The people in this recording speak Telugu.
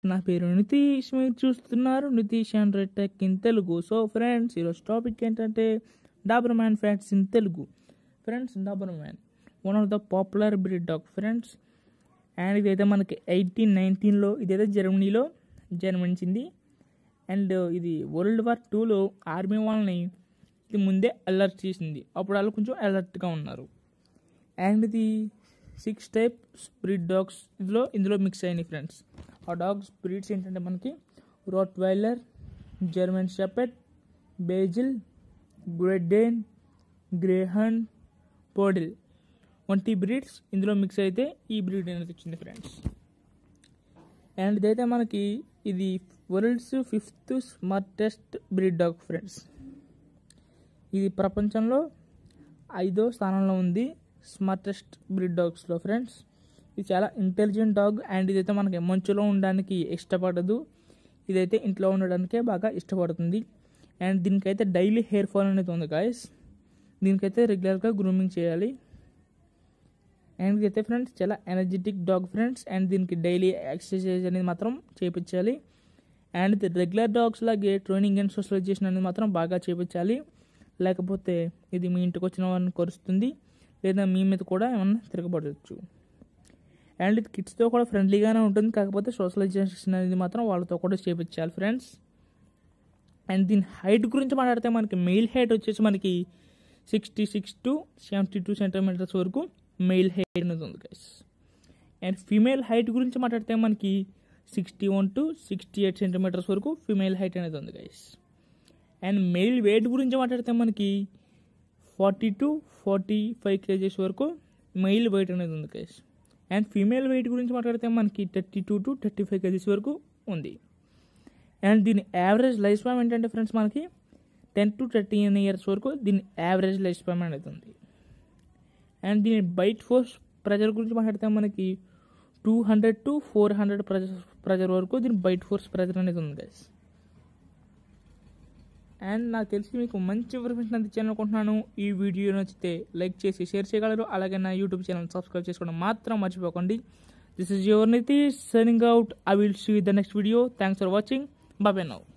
నా పేరు నితీష్ మీరు చూస్తున్నారు Nitish and red tech in Telugu so friends ఈరోజు టాపిక్ ఏంటంటే Doberman facts in Telugu friends Doberman one of the popular breed dog friends and ఇదైతే మనకి ఎయిటీన్ నైన్టీన్లో ఇదైతే జర్మనీలో జన్మించింది అండ్ ఇది వరల్డ్ వార్ టూలో ఆర్మీ వాళ్ళని ఇది ముందే అలర్ట్ చేసింది అప్పుడు వాళ్ళు కొంచెం అలర్ట్గా ఉన్నారు అండ్ ఇది సిక్స్ టైప్స్ బ్రీడ్ డాగ్స్ ఇందులో ఇందులో మిక్స్ అయినాయి ఫ్రెండ్స్ ఆ డాగ్స్ బ్రీడ్స్ ఏంటంటే మనకి రోట్ వైలర్ జర్మన్ షెపెట్ బేజిల్ గ్రెడ్డేన్ గ్రేహన్ పోడిల్ వంటి బ్రీడ్స్ ఇందులో మిక్స్ అయితే ఈ బ్రీడ్ అనేది వచ్చింది ఫ్రెండ్స్ అండ్ ఇదైతే మనకి ఇది world's fifth smartest breed dog friends ఇది ప్రపంచంలో ఐదో స్థానంలో ఉంది స్మార్టెస్ట్ బ్రీడ్ డాగ్స్లో ఫ్రెండ్స్ ఇది చాలా ఇంటెలిజెంట్ డాగ్ అండ్ ఇదైతే మనకి మంచులో ఉండడానికి ఇష్టపడదు ఇదైతే ఇంట్లో ఉండడానికే బాగా ఇష్టపడుతుంది అండ్ దీనికైతే డైలీ హెయిర్ ఫాల్ అనేది ఉంది గాయస్ దీనికైతే రెగ్యులర్గా గ్రూమింగ్ చేయాలి అండ్ ఇదైతే ఫ్రెండ్స్ చాలా ఎనర్జెటిక్ డాగ్ ఫ్రెండ్స్ అండ్ దీనికి డైలీ ఎక్సర్సైజ్ అనేది మాత్రం చేయించాలి అండ్ రెగ్యులర్ డాగ్స్ లాగే ట్రైనింగ్ అండ్ సోషలైజేషన్ అనేది మాత్రం బాగా చేయించాలి లేకపోతే ఇది మీ ఇంటికి వచ్చిన వారిని కొరుస్తుంది లేదా మీ మీద కూడా ఏమన్నా తిరగబడవచ్చు అండ్ ఇది కిడ్స్తో కూడా ఫ్రెండ్లీగానే ఉంటుంది కాకపోతే సోషలైజేషన్ అనేది మాత్రం వాళ్ళతో కూడా చేయించాలి ఫ్రెండ్స్ అండ్ దీని హైట్ గురించి మాట్లాడితే మనకి మెయిల్ హైట్ వచ్చేసి మనకి sixty six to seventy two centimeters వరకు మెయిల్ హైట్ అనేది ఉంది గైస్ అండ్ ఫీమేల్ హైట్ గురించి మాట్లాడితే మనకి sixty one to sixty eight centimeters వరకు ఫీమేల్ హైట్ అనేది ఉంది గైస్ అండ్ మెయిల్ వెయిట్ గురించి మాట్లాడితే మనకి forty to forty five KGs వరకు మెయిల్ వెయిట్ అనేది ఉంది గైస్ అండ్ ఫీమేల్ వెయిట్ గురించి మాట్లాడితే మనకి thirty two to thirty five KGs వరకు ఉంది అండ్ దీని యావరేజ్ లైఫ్ స్పామ్ ఏంటంటే ఫ్రెండ్స్ మనకి టెన్ టు థర్టీన్ ఇయర్స్ వరకు దీని యావరేజ్ లైఫ్ స్పామ్ అనేది ఉంది అండ్ దీని బైట్ ఫోర్స్ ప్రెజర్ గురించి మాట్లాడితే మనకి two hundred to four hundred pressure pressure వరకు దీని బైట్ ఫోర్స్ ప్రెజర్ అనేది ఉంది గైస్ అండ్ నాకు తెలిసి మీకు మంచి ఇన్ఫర్మేషన్ అందించాను అనుకుంటున్నాను ఈ వీడియో నచ్చితే లైక్ చేసి షేర్ చేయగలరు అలాగే నా యూట్యూబ్ ఛానల్ సబ్స్క్రైబ్ చేసుకోవడం మాత్రం మర్చిపోకండి this is your Nitish signing out I will see the next video thanks for watching bye now